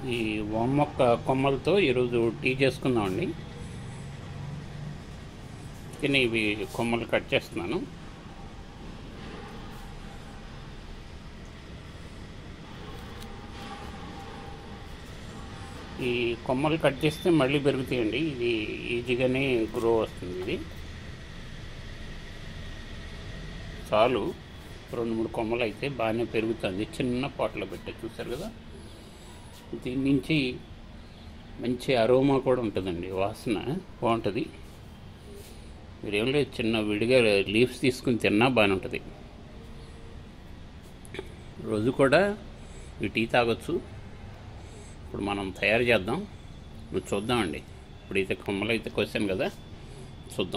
ఈ వామ మొక్క కొమ్మలతో ఈరోజు టీ చేసుకుందామండి కానీ ఇవి కొమ్మలు కట్ చేస్తున్నాను ఈ కొమ్మలు కట్ చేస్తే మళ్ళీ పెరుగుతాయండి ఇది ఈజీగానే గ్రో వస్తుంది ఇది చాలు రెండు మూడు కొమ్మలు అయితే బాగానే పెరుగుతుంది చిన్న పాట్లో పెట్టే చూసారు కదా దీని నుంచి మంచి అరోమా కూడా ఉంటుందండి వాసన బాగుంటుంది మీరేం లేదు చిన్న విడిగా లీవ్స్ తీసుకుని తిన్నా బాగానే ఉంటుంది రోజు కూడా ఈ టీ తాగొచ్చు ఇప్పుడు మనం తయారు చేద్దాం ఇప్పుడు చూద్దామండి ఇప్పుడైతే కొమ్మలు అయితే కోసాను కదా చూద్దాం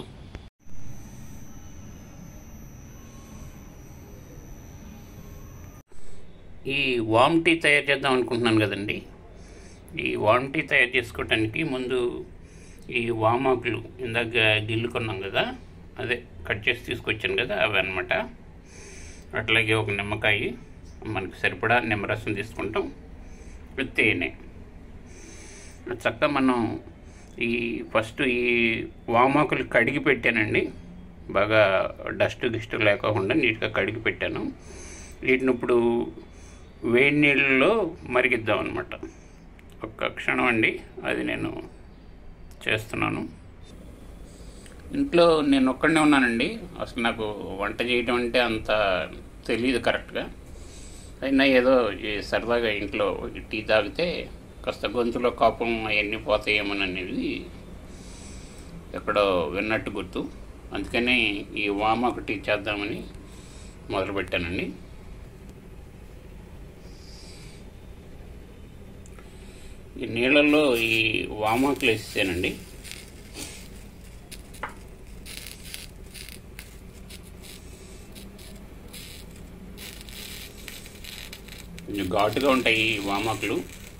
ఈ వామ్ టీ తయారు చేద్దాం అనుకుంటున్నాను కదండి ఈ వామ్ టీ తయారు చేసుకోవటానికి ముందు ఈ వామాకులు ఇందాక గిల్లుకున్నాం కదా అదే కట్ చేసి తీసుకొచ్చాను కదా అవి అనమాట అట్లాగే ఒక నిమ్మకాయ మనకి సరిపడా నిమ్మరసం తీసుకుంటాం తేనె చక్కగా మనం ఈ ఫస్ట్ ఈ వామాకులు కడిగి పెట్టానండి బాగా డస్ట్ గిస్ట్ లేకుండా నీట్గా కడిగి పెట్టాను వీటిని ఇప్పుడు వేడి నీళ్ళలో మరిగిద్దాం అనమాట ఒక్క క్షణం అండి అది నేను చేస్తున్నాను ఇంట్లో నేను ఒక్కడనే ఉన్నానండి అసలు నాకు వంట చేయటం అంటే అంత తెలియదు కరెక్ట్గా అయినా ఏదో ఈ సరదాగా ఇంట్లో ఈ టీ తాగితే కాస్త గొంతులో కోపం అవన్నీ పోతాయేమోనని అనేది ఎక్కడో విన్నట్టు గుర్తు అందుకని ఈ వామాకు టీ చేద్దామని మొదలుపెట్టానండి ఈ నీళ్ళల్లో ఈ వామాకులు వేసేసానండి కొంచెం ఘాటుగా ఉంటాయి ఈ వామాకులు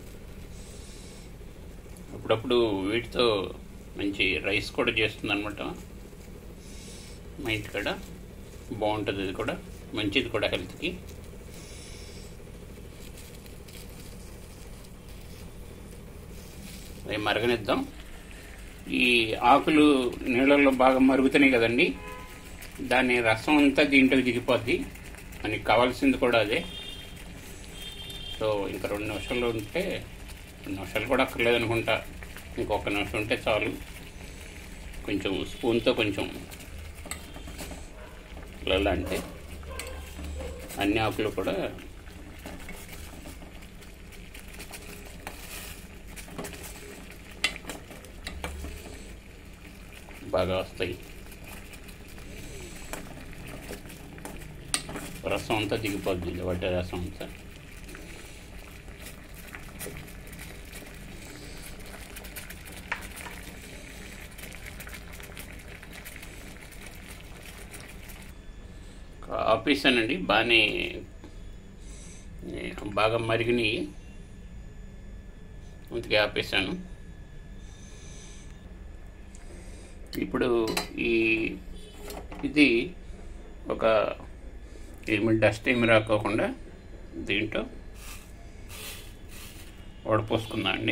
అప్పుడప్పుడు వీటితో మంచి రైస్ కూడా చేస్తుంది అనమాట మా ఇంటికాడ బాగుంటుంది ఇది కూడా మంచిది కూడా హెల్త్కి అవి మరగనిద్దాం ఈ ఆకులు నీళ్ళల్లో బాగా మరుగుతున్నాయి కదండి దాని రసం అంతా దీంట్లోకి దిగిపోద్ది మనకి కావాల్సింది కూడా అదే సో ఇంకా రెండు నిమిషాలు ఉంటే రెండు నిమిషాలు కూడా అక్కర్లేదు అనుకుంటా ఇంకొక నిమిషం ఉంటే చాలు కొంచెం స్పూన్తో కొంచెం ఇలా అంటే అన్ని ఆకులు కూడా బాగా వస్తాయి రసం అంతా దిగిపోద్ది వడ్డ రసం అంతా ఆపేసానండి బాగానే బాగా మరిగినాయి అందుకే ఆపేసాను ఇప్పుడు ఈ ఇది ఒక ఏమి డస్ట్ ఏమి రాకోకుండా దీంట్లో వడపోసుకుందాం అండి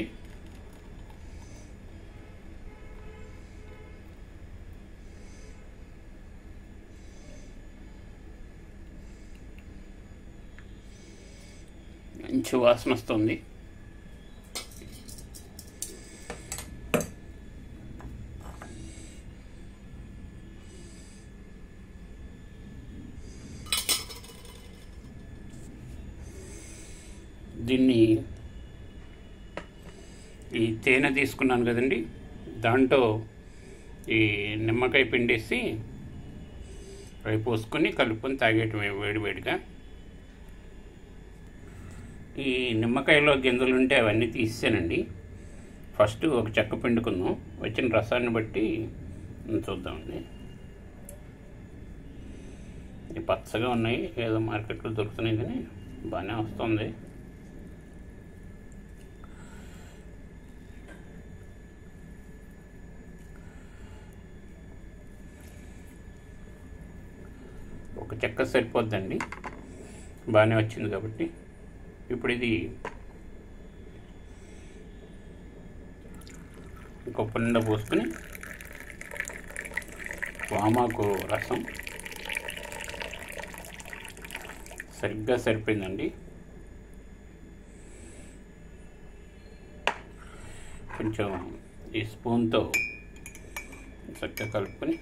మంచి వాసన వస్తుంది దీన్ని ఈ తేనె తీసుకున్నాను కదండి దాంట్లో ఈ నిమ్మకాయ పిండేసి అవి పోసుకొని కలుపుకొని తాగేయటమే వేడివేడిగా ఈ నిమ్మకాయలో గింజలు ఉంటే అవన్నీ తీసానండి ఫస్ట్ ఒక చెక్క పిండుకుందాం వచ్చిన రసాన్ని బట్టి చూద్దామండి ఈ పచ్చగా ఉన్నాయి ఏదో మార్కెట్లో దొరుకుతున్నాయి కానీ బాగానే వస్తుంది ఒక చెక్క సరిపోద్దండి బాగానే వచ్చింది కాబట్టి ఇప్పుడు ఇది కప్పు నిండా పోసుకొని వామాకు రసం సరిగ్గా సరిపోయిందండి కొంచెం ఈ స్పూన్తో చక్కగా కలుపుకొని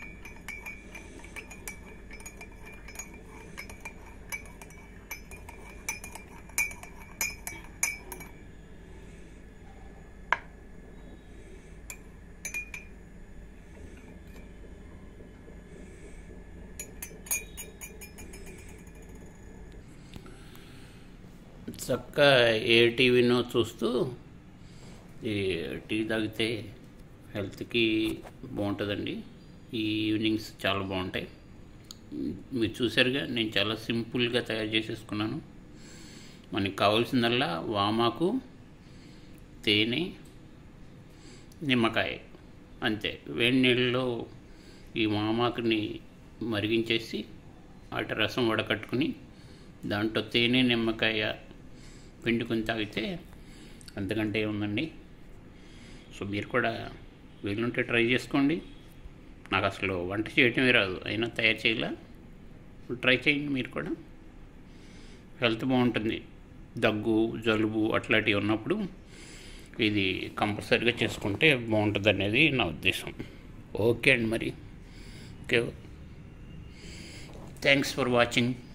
చక్క ఏ టీవీనో చూస్తూ ఈ టీ తాగితే హెల్త్కి బాగుంటుందండి ఈ ఈవినింగ్స్ చాలా బాగుంటాయి మీరు చూసారుగా నేను చాలా సింపుల్గా తయారు చేసేసుకున్నాను మనకి కావాల్సిందల్లా వామాకు తేనె నిమ్మకాయ అంతే వేడి నీళ్ళలో ఈ వామాకుని మరిగించేసి వాటి రసం వడకట్టుకుని దాంట్లో తేనె నిమ్మకాయ పిండుకొని తాగితే అంతకంటే ఏముందండి సో మీరు కూడా వీలుంటే ట్రై చేసుకోండి నాకు అసలు వంట చేయటమే రాదు అయినా తయారు చేయలే ట్రై చేయండి మీరు కూడా హెల్త్ బాగుంటుంది దగ్గు జలుబు అట్లాంటివి ఉన్నప్పుడు ఇది కంపల్సరీగా చేసుకుంటే బాగుంటుంది అనేది నా ఉద్దేశం ఓకే అండి మరి ఓకే థ్యాంక్స్ ఫర్ వాచింగ్